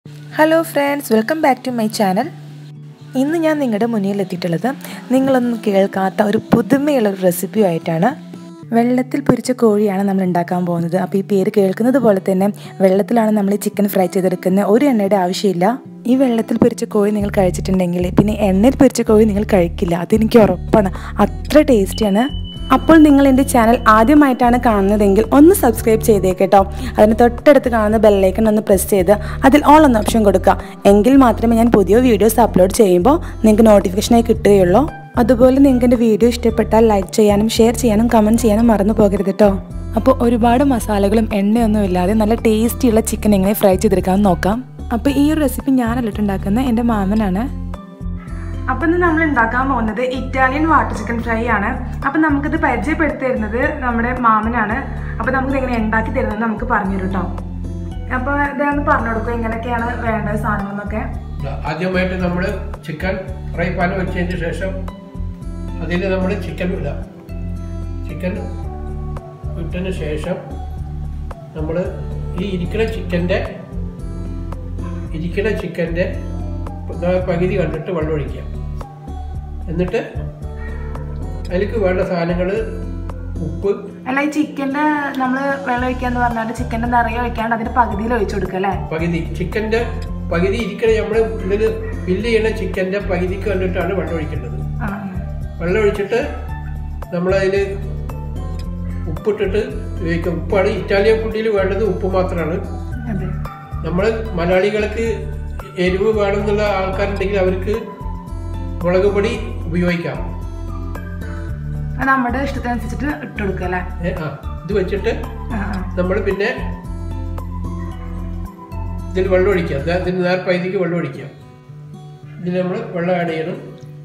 Hello friends welcome back to my channel ഇന്ന് ഞാൻ നിങ്ങളുടെ മുന്നിൽ എത്തിയിട്ടുള്ളത് നിങ്ങളൊന്നും കേൾക്കാത്ത ഒരു പുതുമയുള്ള ഒരു റെസിപ്പി ആയിട്ടാണ് വെള്ളത്തിൽ പൊരിച്ച കോഴിയാണ് നമ്മൾ ഉണ്ടാക്കാൻ പോകുന്നത് അപ്പോൾ ഈ പേര് കേൾക്കുന്നത് പോലെ തന്നെ വെള്ളത്തിലാണ് നമ്മൾ ഈ ചിക്കൻ ഫ്രൈ ചെയ്തെടുക്കുന്നത് ഒരു എണ്ണയുടെ ആവശ്യമില്ല ഈ വെള്ളത്തിൽ പൊരിച്ച കോഴി നിങ്ങൾ കഴിച്ചിട്ടുണ്ടെങ്കിൽ പിന്നെ എണ്ണയിൽ പൊരിച്ച കോഴി നിങ്ങൾ കഴിക്കില്ല അതെനിക്ക് ഉറപ്പാണ് അത്ര ടേസ്റ്റിയാണ് അപ്പോൾ നിങ്ങൾ എൻ്റെ ചാനൽ ആദ്യമായിട്ടാണ് കാണുന്നതെങ്കിൽ ഒന്ന് സബ്സ്ക്രൈബ് ചെയ്തേക്കേട്ടോ അതിന് തൊട്ടടുത്ത് കാണുന്ന ബെല്ലൈക്കൺ ഒന്ന് പ്രസ് ചെയ്ത് അതിൽ ഓൾ എന്ന ഓപ്ഷൻ കൊടുക്കുക എങ്കിൽ മാത്രമേ ഞാൻ പുതിയ വീഡിയോസ് അപ്ലോഡ് ചെയ്യുമ്പോൾ നിങ്ങൾക്ക് നോട്ടിഫിക്കേഷനായി കിട്ടുകയുള്ളൂ അതുപോലെ നിങ്ങൾക്ക് എൻ്റെ വീഡിയോ ഇഷ്ടപ്പെട്ടാൽ ലൈക്ക് ചെയ്യാനും ഷെയർ ചെയ്യാനും കമൻറ്റ് ചെയ്യാനും മറന്നു പോകരുത് കേട്ടോ അപ്പോൾ ഒരുപാട് മസാലകളും എണ്ണയൊന്നും ഇല്ലാതെ നല്ല ടേസ്റ്റിയുള്ള ചിക്കൻ എങ്ങനെ ഫ്രൈ ചെയ്തെടുക്കാമെന്ന് നോക്കാം അപ്പോൾ ഈ ഒരു റെസിപ്പി ഞാനല്ലിട്ട് ഉണ്ടാക്കുന്നത് എൻ്റെ മാമനാണ് അപ്പം ഇന്ന് നമ്മൾ ഉണ്ടാക്കാൻ പോകുന്നത് ഇറ്റാലിയൻ വാട്ടർ ചിക്കൻ ഫ്രൈ ആണ് അപ്പം നമുക്കിത് പരിചയപ്പെടുത്തി തരുന്നത് നമ്മുടെ മാമനാണ് അപ്പം നമുക്ക് എങ്ങനെ ഉണ്ടാക്കി തരുന്നത് നമുക്ക് പറഞ്ഞു തരും കേട്ടോ അപ്പോൾ ഇതൊന്ന് പറഞ്ഞു കൊടുക്കും എങ്ങനെയൊക്കെയാണ് വേണ്ടത് സാധനങ്ങളൊക്കെ ആദ്യമായിട്ട് നമ്മൾ ചിക്കൻ ഫ്രൈ പാൻ വെച്ചതിന് ശേഷം അതിൽ നമ്മൾ ചിക്കൻ ഇടാം ചിക്കൻ ഇട്ടതിന് ശേഷം നമ്മൾ ഈ ഇരിക്കുന്ന ചിക്കൻ്റെ ഇരിക്കുന്ന ചിക്കൻ്റെ പകുതി കണ്ടിട്ട് വെള്ളം ഒഴിക്കുക എന്നിട്ട് അതിലേക്ക് വേണ്ട സാധനങ്ങൾ ഉപ്പ് അല്ല ഈ ചിക്കൻ്റെ നമ്മൾ വെള്ളം ഒഴിക്കാന്ന് പറഞ്ഞാൽ ചിക്കൻ്റെ നിറയെ ഒഴിക്കാണ്ട് അതിൻ്റെ പകുതിയിൽ ഒഴിച്ചു കൊടുക്കുക അല്ലേ പകുതി ചിക്കൻ്റെ പകുതി ഇരിക്കണ നമ്മൾ ഇതിൽ ഫില്ല് ചെയ്യണ ചിക്കൻ്റെ പകുതിക്ക് കണ്ടിട്ടാണ് വെള്ളം ഒഴിക്കേണ്ടത് ആ വെള്ളം ഒഴിച്ചിട്ട് നമ്മളതിൽ ഉപ്പിട്ടിട്ട് ഉപയോഗിക്കും ഉപ്പാണ് ഇറ്റാലിയൻ ഫുഡിൽ വേണ്ടത് ഉപ്പ് മാത്രമാണ് അതെ നമ്മൾ മലയാളികൾക്ക് എരിവ് വേണമെന്നുള്ള ആൾക്കാരുണ്ടെങ്കിൽ അവർക്ക് മുളക് പൊടി ഉപയോഗിക്കാം അത് നമ്മുടെ ഇഷ്ടത്തിനനുസരിച്ചിട്ട് ഇട്ട് കൊടുക്കുക അല്ലേ ഏ, ആ ഇത് വെച്ചിട്ട് ആ ആ നമ്മൾ പിന്നെ ഇതിൽ വെള്ളം ഒഴിക്കുക ദാ ഇതിന് നേർ പൈതിക്ക് വെള്ളം ഒഴിക്കുക ഇതിൽ നമ്മൾ വെള്ളം ആഡ് ചെയ്യണം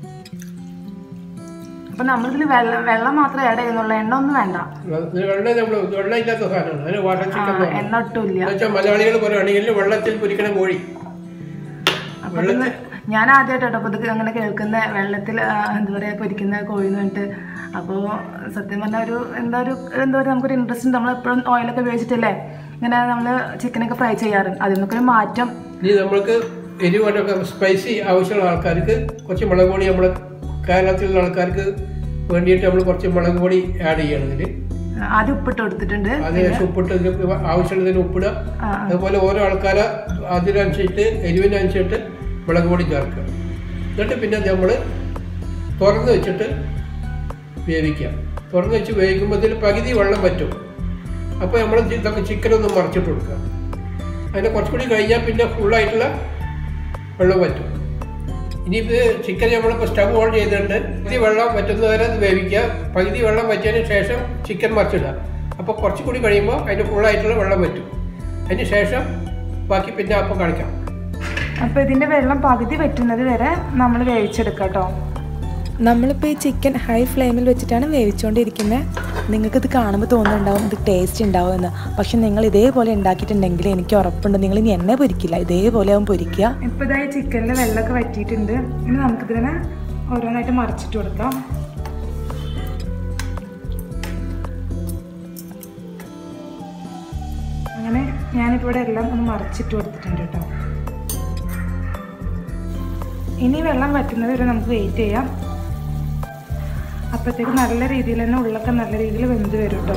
അപ്പം നമ്മളിതിൽ വെള്ളം വെള്ളം മാത്രമേ ആഡ് ചെയ്യുന്നുള്ളൂ എണ്ണ ഒന്നും വേണ്ട ഇതിൽ വെള്ളം നമ്മൾ വെള്ളം ഇല്ലാത്ത സാധനമാണ് അതിന് വാട്ടർ ആ, ചിക്കൻ എന്ന് പറയും. എണ്ണ ഒട്ടുമില്ല എന്നുവെച്ചാൽ മലയാളികൾ പറയുകയാണെങ്കിൽ വെള്ളത്തിൽ പൊരിക്കണ കോഴി അപ്പൊ ഇത് ഞാൻ ആദ്യമായിട്ട് കേട്ടോ ഇത് അങ്ങനെ കേൾക്കുന്ന വെള്ളത്തിൽ ആ, എന്താ പറയാ പൊരിക്കുന്ന കോഴി എന്ന് പറഞ്ഞിട്ട് അപ്പോൾ സത്യം പറഞ്ഞാൽ ഒരു എന്താ ഒരു എന്താ പറയുക നമുക്കൊരു ഇൻട്രസ്റ്റ് ഉണ്ട് നമ്മൾ എപ്പോഴും ഓയിലൊക്കെ ഉപയോഗിച്ചിട്ടല്ലേ ഇങ്ങനെ നമ്മൾ ചിക്കനൊക്കെ ഫ്രൈ ചെയ്യാറ് അതിൽ നിന്നൊക്കെ ഒരു മാറ്റം ഇനി നമ്മൾക്ക് എരിവൊക്കെ സ്പൈസി ആവശ്യമുള്ള ആൾക്കാർക്ക് കുറച്ച് മുളക് പൊടി നമ്മൾ കേരളത്തിലുള്ള ആൾക്കാർക്ക് വേണ്ടിയിട്ട് നമ്മൾ കുറച്ച് മുളക് പൊടി ആഡ് ചെയ്യണം ഇതിൽ ആദ്യം ഉപ്പിട്ട് കൊടുത്തിട്ടുണ്ട് അതിനുശേഷം ഉപ്പിട്ട് ഇതിന് ആവശ്യമുള്ളതിന് ഉപ്പിടുക ആ, ആ. അതുപോലെ ഓരോ ആൾക്കാരെ അതിനനുസരിച്ചിട്ട് എരിവിനനുസരിച്ചിട്ട് മുളക് പൊടി ചേർക്കുക എന്നിട്ട് പിന്നെ നമ്മൾ തുറന്ന് വെച്ചിട്ട് വേവിക്കുക തുറന്ന് വെച്ച് വേവിക്കുമ്പോൾ ഇതിൽ പകുതി വെള്ളം പറ്റും അപ്പോൾ നമ്മൾ ഇതൊക്കെ ചിക്കൻ ഒന്ന് മറിച്ചിട്ട് കൊടുക്കുക അതിനെ കുറച്ചുകൂടി കഴിഞ്ഞാൽ പിന്നെ ഫുള്ളായിട്ടുള്ള വെള്ളം പറ്റും ഇനിയിപ്പോൾ ചിക്കൻ നമ്മളിപ്പോൾ സ്റ്റവ് ഓൺ ചെയ്തിട്ടുണ്ട് പകുതി വെള്ളം വറ്റുന്നവരെ അത് വേവിക്കുക പകുതി വെള്ളം വറ്റിയതിന് ശേഷം ചിക്കൻ മറിച്ചിടുക അപ്പോൾ കുറച്ചുകൂടി കഴിയുമ്പോൾ അതിന് ഫുള്ളായിട്ടുള്ള വെള്ളം വറ്റും അതിന് ശേഷം ബാക്കി പിന്നെ അപ്പം കാണിക്കാം അപ്പോൾ ഇതിൻ്റെ വെള്ളം പകുതി വറ്റുന്നത് വരെ നമ്മൾ വേവിച്ചെടുക്കാം കേട്ടോ നമ്മളിപ്പോൾ ഈ ചിക്കൻ ഹൈ ഫ്ലെയിമിൽ വെച്ചിട്ടാണ് വേവിച്ചുകൊണ്ടിരിക്കുന്നത് നിങ്ങൾക്കിത് കാണുമ്പോൾ തോന്നുന്നുണ്ടാവും ഇത് ടേസ്റ്റ് ഉണ്ടാവും എന്ന് പക്ഷെ നിങ്ങൾ ഇതേപോലെ ഉണ്ടാക്കിയിട്ടുണ്ടെങ്കിൽ എനിക്ക് ഉറപ്പുണ്ട് നിങ്ങൾ ഇനി എണ്ണ പൊരിക്കില്ല ഇതേപോലെ ആവും പൊരിക്കുക ഇപ്പോൾ ഇതായി ചിക്കനിൽ വെള്ളമൊക്കെ വറ്റിയിട്ടുണ്ട് ഇനി നമുക്കിതിനെ ഓരോന്നായിട്ട് മറിച്ചിട്ട് കൊടുക്കാം അങ്ങനെ ഞാനിപ്പോൾ ഇവിടെ എല്ലാം ഒന്ന് മറിച്ചിട്ട് കൊടുത്തിട്ടുണ്ട് കേട്ടോ ഇനി വെള്ളം വറ്റുന്നത് വരെ നമുക്ക് വെയിറ്റ് ചെയ്യാം അപ്പോഴത്തേക്ക് നല്ല രീതിയിൽ തന്നെ ഉള്ളൊക്കെ നല്ല രീതിയിൽ വെന്ത് വരും കേട്ടോ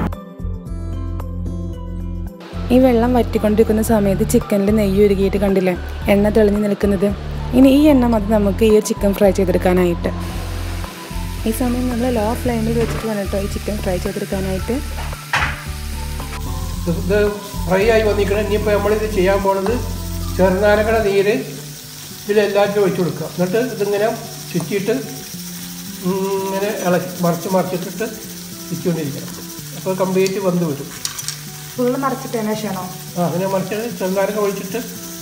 ഈ വെള്ളം വറ്റിക്കൊണ്ടിരിക്കുന്ന സമയത്ത് ചിക്കനിൽ നെയ്യ് ഉരുകിയിട്ട് കണ്ടില്ലേ എണ്ണ തെളിഞ്ഞ് നിൽക്കുന്നത് ഇനി ഈ എണ്ണ മതി നമുക്ക് ഈ ചിക്കൻ ഫ്രൈ ചെയ്തെടുക്കാനായിട്ട് ഈ സമയം നമ്മൾ ലോ ഫ്ലെയിമിൽ വെച്ചിട്ട് വേണം കേട്ടോ ഈ ചിക്കൻ ഫ്രൈ ചെയ്തെടുക്കാനായിട്ട് ഇത് ഇത് ഫ്രൈ ആയി വന്നിരിക്കണം ഇനിയിപ്പോൾ നമ്മളിത് ചെയ്യാൻ പോണത് ചെറുനാരങ്ങയുടെ നീര് ഇതിലെല്ലാറ്റിലും ഒഴിച്ചു കൊടുക്കുക എന്നിട്ട് ഇതിങ്ങനെ ചുറ്റിയിട്ട് ഇങ്ങനെ ഇളക്കി മറിച്ച് മറിച്ചിട്ടിട്ട് ചുറ്റിക്കൊണ്ടിരിക്കണം അപ്പോൾ കംപ്ലീറ്റ് വന്ന് വരും ഫുള്ള് മറിച്ചിട്ടതിന് ശേഷമാണോ ആ അങ്ങനെ മറിച്ചിട്ട് ചെറുനാരങ്ങ ഒഴിച്ചിട്ട്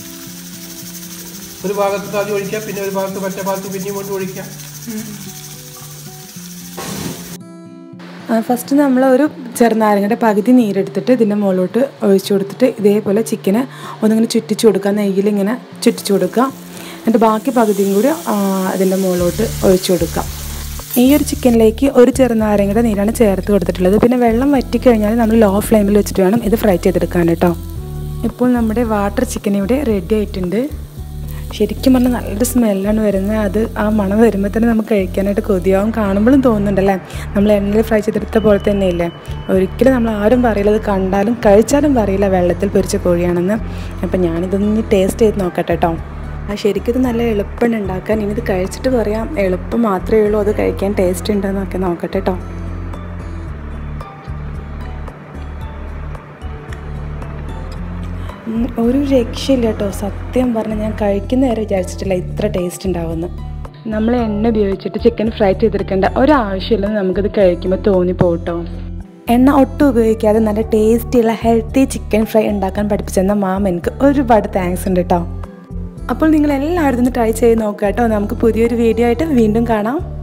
ഒരു ഭാഗത്ത് ആദ്യം ഒഴിക്കുക പിന്നെ ഒരു ഭാഗത്ത് മറ്റേ ഭാഗത്ത് പിന്നെയും കൊണ്ട് ഒഴിക്കുക ഫസ്റ്റ് നമ്മൾ ഒരു ചെറുനാരങ്ങയുടെ പകുതി നീരെടുത്തിട്ട് ഇതിൻ്റെ മുകളിലോട്ട് ഒഴിച്ചു കൊടുത്തിട്ട് ഇതേപോലെ ചിക്കന് ഒന്നിങ്ങനെ ചുറ്റിച്ചു കൊടുക്കുക നെയ്യിൽ ഇങ്ങനെ ചുറ്റിച്ചു കൊടുക്കുക എന്നിട്ട് ബാക്കി പകുതിയും കൂടി ആ, അതിൻ്റെ മുകളിലോട്ട് ഒഴിച്ചു കൊടുക്കുക ഈ ഒരു ചിക്കനിലേക്ക് ഒരു ചെറുനാരങ്ങയുടെ നീരാണ് ചേർത്ത് കൊടുത്തിട്ടുള്ളത് പിന്നെ വെള്ളം വറ്റിക്കഴിഞ്ഞാൽ നമ്മൾ ലോ ഫ്ലെയിമിൽ വെച്ചിട്ട് വേണം ഇത് ഫ്രൈ ചെയ്തെടുക്കാൻ കേട്ടോ ഇപ്പോൾ നമ്മുടെ വാട്ടർ ചിക്കൻ ഇവിടെ റെഡി ആയിട്ടുണ്ട് ശരിക്കും പറഞ്ഞാൽ നല്ലൊരു സ്മെല്ലാണ് വരുന്നത് അത് ആ മണം വരുമ്പോൾ തന്നെ നമുക്ക് കഴിക്കാനായിട്ട് കൊതിയാവും കാണുമ്പോഴും തോന്നുന്നുണ്ടല്ലേ നമ്മൾ എണ്ണയിൽ ഫ്രൈ ചെയ്തെടുത്ത പോലെ തന്നെയില്ലേ ഒരിക്കലും നമ്മൾ ആരും പറയില്ല അത് കണ്ടാലും കഴിച്ചാലും പറയില്ല വെള്ളത്തിൽ പൊരിച്ച കോഴിയാണെന്ന് അപ്പം ഞാനിതൊന്ന് ടേസ്റ്റ് ചെയ്ത് നോക്കട്ടെ കേട്ടോ ആ ശരിക്കും ഇത് നല്ല എളുപ്പമാണ് ഉണ്ടാക്കാൻ ഇനി ഇത് കഴിച്ചിട്ട് പറയാം എളുപ്പം മാത്രമേ ഉള്ളൂ അത് കഴിക്കാൻ ടേസ്റ്റ് ഉണ്ടെന്നൊക്കെ നോക്കട്ടെ കേട്ടോ ഉം, ഒരു രക്ഷയില്ല കേട്ടോ സത്യം പറഞ്ഞാൽ ഞാൻ കഴിക്കുന്ന നേരം വിചാരിച്ചിട്ടില്ല ഇത്ര ടേസ്റ്റ് ഉണ്ടാവുമെന്ന് നമ്മൾ എണ്ണ ഉപയോഗിച്ചിട്ട് ചിക്കൻ ഫ്രൈ ചെയ്തെടുക്കേണ്ട ഒരാവശ്യമില്ലെന്ന് നമുക്കിത് കഴിക്കുമ്പോൾ തോന്നിപ്പോട്ടോ എണ്ണ ഒട്ടും ഉപയോഗിക്കാതെ നല്ല ടേസ്റ്റിയുള്ള ഹെൽത്തി ചിക്കൻ ഫ്രൈ ഉണ്ടാക്കാൻ പഠിപ്പിച്ചെന്ന മാം എനിക്ക് ഒരുപാട് താങ്ക്സ് ഉണ്ട് കേട്ടോ അപ്പോൾ നിങ്ങൾ എല്ലാവരും ഒന്ന് ട്രൈ ചെയ്ത് നോക്കാം കേട്ടോ നമുക്ക് പുതിയൊരു വീഡിയോ ആയിട്ട് വീണ്ടും കാണാം